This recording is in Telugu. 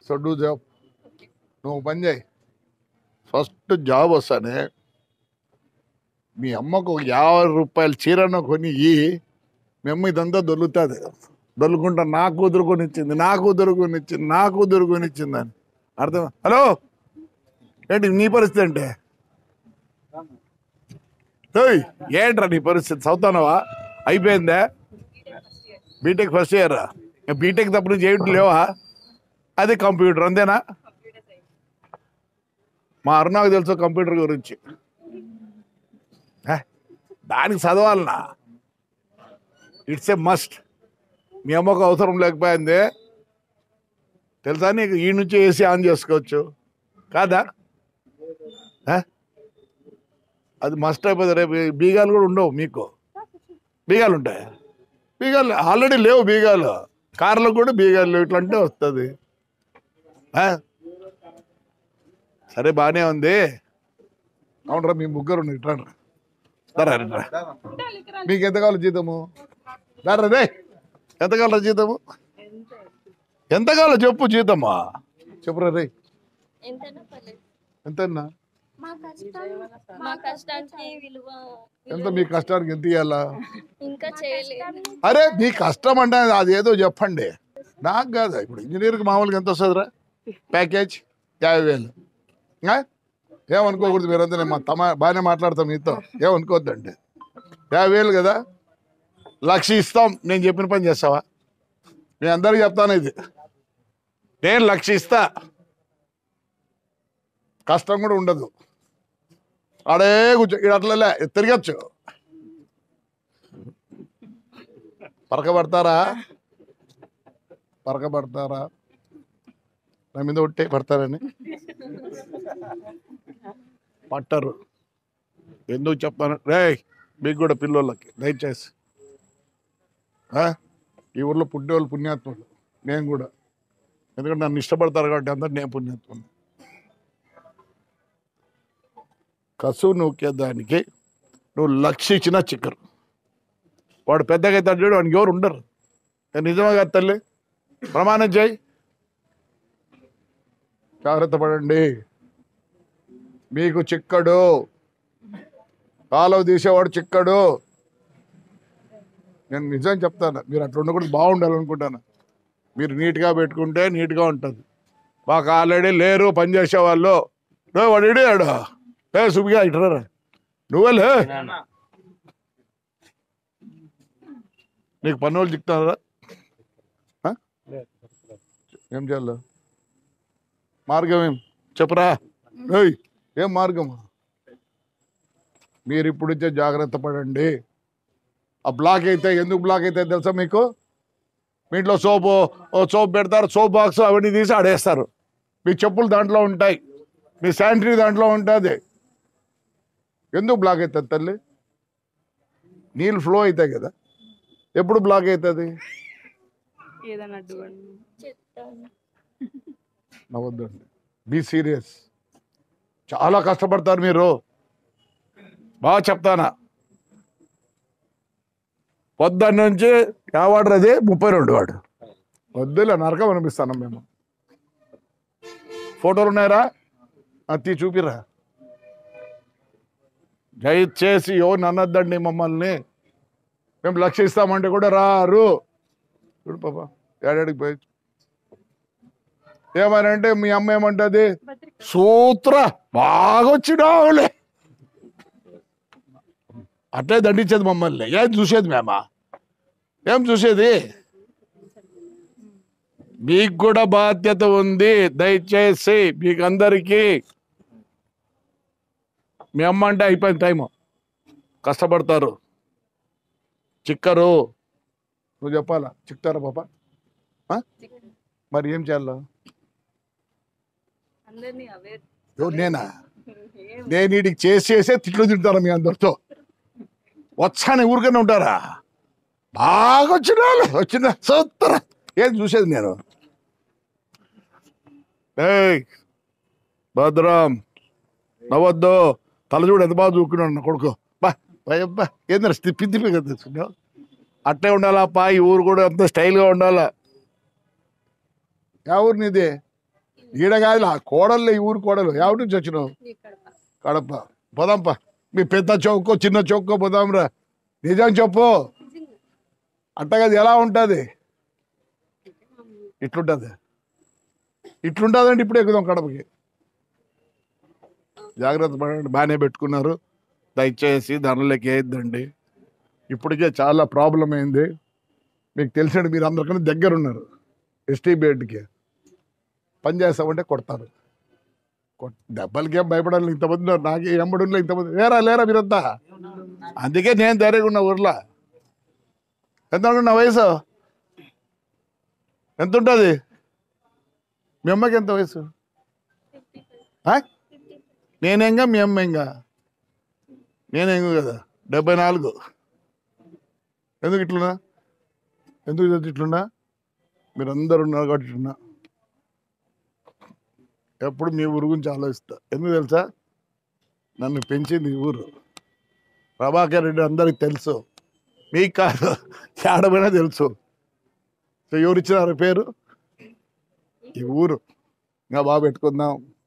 సో డూ జాబ్ నువ్వు పని చేయి ఫస్ట్ జాబ్ వస్తానే మీ అమ్మకు ఒక యాభై రూపాయల చీరను కొని ఇయ్యి మీ అమ్మ ఇదంతా దొరుకుతుంది దొరుకుంటా నా కూతురు కొనిచ్చింది నా కూతురు కొనిచ్చింది నా కూతురు కొనిచ్చింది అని అర్థం హలో ఏంటి నీ పరిస్థితి అంటే ఏయ్, ఏంట్రా నీ పరిస్థితి చదువుతానవా అయిపోయిందా బీటెక్ ఫస్ట్ ఇయర్ బీటెక్ తప్ప నుంచి ఏమిటి లేవా అది కంప్యూటర్ అంతేనా మా అరుణాకు తెలుసు కంప్యూటర్ గురించి హే, దానికి చదవాలనా ఇట్స్ ఏ మస్ట్ మీ అమ్మకు అవసరం లేకపోయింది తెలుసా నీకు ఈ నుంచి ఏసీ ఆన్ చేసుకోవచ్చు కాదా హే? అది మస్ట్ అయిపోతుంది రేపు బీగాలు కూడా ఉండవు మీకు బీగాలు ఉంటాయి బీగాలు ఆల్రెడీ లేవు బీగాలు కార్లకు కూడా బీగాలు లేవు ఇట్లా అంటే వస్తుంది ఆ? సరే బాగానే ఉంది అవునరా మీ ముగ్గురు ఇట్రా దరా ఇట్రా మీకు ఎంత కావాలి జీతము దరా రే ఎంత కావాలి జీతము ఎంత కావాలో చెప్పు జీతమా చెప్పురా రే ఎంతైనా పర్లేదు ఎంతన్నా మా కష్టం మా కష్టానికి విలువ ఎంత మీ కష్టానికి ఎంత ఇవ్వాలా ఇంకా చేయలేదు అరే మీ కష్టం అంటే అది ఏదో చెప్పండి నాకు కాదు ఇప్పుడు ఇంజనీర్కి మామూలుగా ఎంత వస్తుందిరా ప్యాకేజ్ యాభై వేలు ఆ? ఏమనుకోకూడదు మీరంతా నేను మా తమ బాగానే మాట్లాడతాం మీతో ఏమనుకోవద్దండి యాభై వేలు కదా లక్ష ఇస్తాం నేను చెప్పిన పని చేస్తావా నేను అందరికి చెప్తాను ఇది నేను లక్ష ఇస్తా కష్టం కూడా ఉండదు ఆడే కూర్చో ఇక్కడ అట్లలే తిరగచ్చు పరకబడతారా పరకబడతారా నా మీద ఒట్టే పడతారని పట్టరు ఎందుకు చెప్పాను రే మీకు కూడా పిల్లోళ్ళకి దయచేసి ఆ? ఈ ఊర్లో పుట్టేవాళ్ళు పుణ్యాత్ములు నేను కూడా ఎందుకంటే నన్ను ఇష్టపడతారు కాబట్టి అందరు నేను పుణ్యాత్ములు కసువు నూకేదానికి నువ్వు లక్ష ఇచ్చినా చిక్కరు వాడు పెద్దగా అవుతాడు చూడు వాడికి ఎవరు ఉండరు నేను నిజమే కదా తల్లి ప్రమాణం చేయి జాగ్రత్త పడండి మీకు చిక్కడు కాలువ తీసేవాడు చిక్కడు నేను నిజం చెప్తాను మీరు అట్లా ఉండకూడదు బాగుండాలనుకుంటాను మీరు నీట్గా పెట్టుకుంటే నీట్గా ఉంటుంది మాకు ఆల్రెడీ లేరు పనిచేసే వాళ్ళు రే వాడు ఇడియాడు ఏ సుబిగా ఇట్రా నువ్వే లే నీకు పన్నులు చిక్తారా ఆ? ఏం చేయాలి మార్గం ఏం చెప్పరా ఏయ్ ఏం మార్గం మీరు ఇప్పుడు ఇచ్చే జాగ్రత్త పడండి ఆ బ్లాక్ అయితే ఎందుకు బ్లాక్ అయితే తెలుసా మీకు మీ ఇంట్లో సోపు ఓ సోప్ పెడతారు సోప్ బాక్స్ అవన్నీ తీసి ఆడేస్తారు మీ చెప్పులు దాంట్లో ఉంటాయి మీ శానిటరీ దాంట్లో ఉంటుంది ఎందుకు బ్లాక్ అవుతుంది తల్లి నీళ్ళు ఫ్లో అవుతాయి కదా ఎప్పుడు బ్లాక్ అవుతుంది ఏదైనా అడ్డుపడి చెప్తాను నవ్వద్దండి బీ సీరియస్ చాలా కష్టపడతారు మీరు బాగా చెప్తానా పొద్దున్న నుంచి యావాడు అది ముప్పై రెండు వాడు వద్దులే నరకం అనిపిస్తాను మేము ఫోటోలు ఉన్నాయరా అతి చూపిరా దయచేసి ఎవరిని అనొద్దండి మమ్మల్ని మేము లక్ష్య ఇస్తామంటే కూడా రారు చూడు పాప ఏడాడికి పోయి ఏమనంటే మీ అమ్మ ఏమంటది సూత్ర బాగా వచ్చినావులే అట్లే దండించేది మమ్మల్ని ఏం చూసేది మేమా ఏం చూసేది మీకు కూడా బాధ్యత ఉంది దయచేసి మీకు అందరికీ మీ అమ్మ అంటే అయిపోయింది టైము కష్టపడతారు చిక్కరు నువ్వు చెప్పాలా చిక్తారా పాప ఆ? మరి ఏం చేయాలా అందరినీ అవేర్ ఎవరు నేనా నేను వీడికి చేసి చేసే తిట్లు తింటారా మీ అందరితో వచ్చాని ఊరికనే ఉంటారా బాగా వచ్చిన వాళ్ళు, వచ్చిన సూత్ర ఏం చూసేది నేను ఏయ్ భద్రం నవ్వద్దు తల చూడు ఎంత బాగా చూకున్నాడు నా కొడుకు బా బా ఏంద్ర తిప్పి తిప్పి కదా తెచ్చుకున్నావు అట్లే ఉండాలా పా ఈ ఊరు కూడా అంత స్టైల్గా ఉండాలా యా ఊరు నీది ఈడ కాదు ఆ కోడలు ఈ ఊరు కోడలు ఎవరి నుంచి వచ్చినావు కడప పోదాంపా మీ పెద్ద చౌకో చిన్న చౌకో పోదాంరా నిజం చెప్పు అట్టగది ఎలా ఉంటుంది ఇట్లుంటుంది ఇట్లుంటుందండి ఇప్పుడు ఎక్కుదాం కడపకి జాగ్రత్త పడండి బాగానే పెట్టుకున్నారు దయచేసి ధరలకి వేయద్దండి ఇప్పటికే చాలా ప్రాబ్లం అయింది మీకు తెలిసిన మీరు అందరికన్నా దగ్గర ఉన్నారు ఎస్టీ బెడ్కి పని చేస్తామంటే కొడతారు కొట్- దెబ్బలకి ఏం భయపడాలి ఇంతమంది ఉన్నారు నాకే ఎంబడులో ఇంతమంది లేరా లేరా మీరంతా అందుకే నేను ధైర్యంగా ఉన్న ఊర్లో ఎంత ఉంటుంది నా వయసు ఎంత ఉంటుంది మీ అమ్మకి ఎంత వయసు ఆ? నేనేంగా మీ అమ్మ ఇంకా నేనేంగు కదా డెబ్బై నాలుగు ఎందుకు ఇట్లున్నా ఎందుకు ఇది ఇట్లున్నా మీరు అందరు ఉన్నారు కాబట్టి ఇట్లున్నా ఎప్పుడు మీ ఊరు గురించి ఆలోచిస్తా ఎందుకు తెలుసా నన్ను పెంచింది ఈ ఊరు ప్రభాకర్ రెడ్డి అందరికి తెలుసు మీకు కాదు ఏడమైనా తెలుసు సో ఎవరు ఇచ్చినారు పేరు ఈ ఊరు ఇంకా బాగా పెట్టుకుందాం